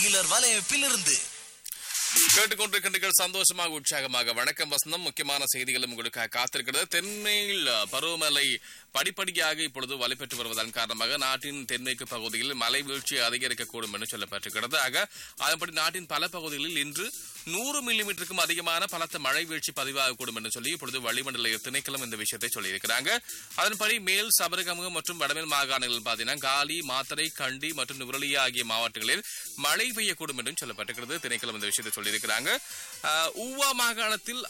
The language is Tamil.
டீலர் வலையமைப்பில் இருந்து கேட்டுக்கொண்டிருக்கின்றீர்கள் சந்தோஷமாக உற்சாகமாக வணக்கம் வசந்தம் முக்கியமான செய்திகளும் உங்களுக்காக காத்திருக்கிறது தென்மேல் பருவமழை படிப்படியாக இப்பொழுது வலுப்பெற்று வருவதன் காரணமாக நாட்டின் தென்மேற்கு பகுதியில் மழை வீழ்ச்சி அதிகரிக்கக்கூடும் என்று சொல்லப்பட்டிருக்கிறது ஆக அதன்படி நாட்டின் பல பகுதிகளில் இன்று நூறு மில்லிமீட்டருக்கும் அதிகமான பலத்த மழை வீழ்ச்சி பதிவாகக்கூடும் என்று சொல்லி இப்பொழுது வளிமண்டல திணைக்களம் இந்த விஷயத்தை சொல்லியிருக்கிறாங்க அதன்படி மேல் சபரகமுகம் மற்றும் வடமேல் மாகாணங்களில் பார்த்தீங்கன்னா காலி மாத்தரை கண்டி மற்றும் நுவரலியா ஆகிய மாவட்டங்களில் மழை பெய்யக்கூடும் என்றும் சொல்லப்பட்டிருக்கிறது திணைக்களம் இந்த விஷயத்தை சொல்லியிருக்கிறாங்க ஆஹ், ஊவா மாகாணத்தில்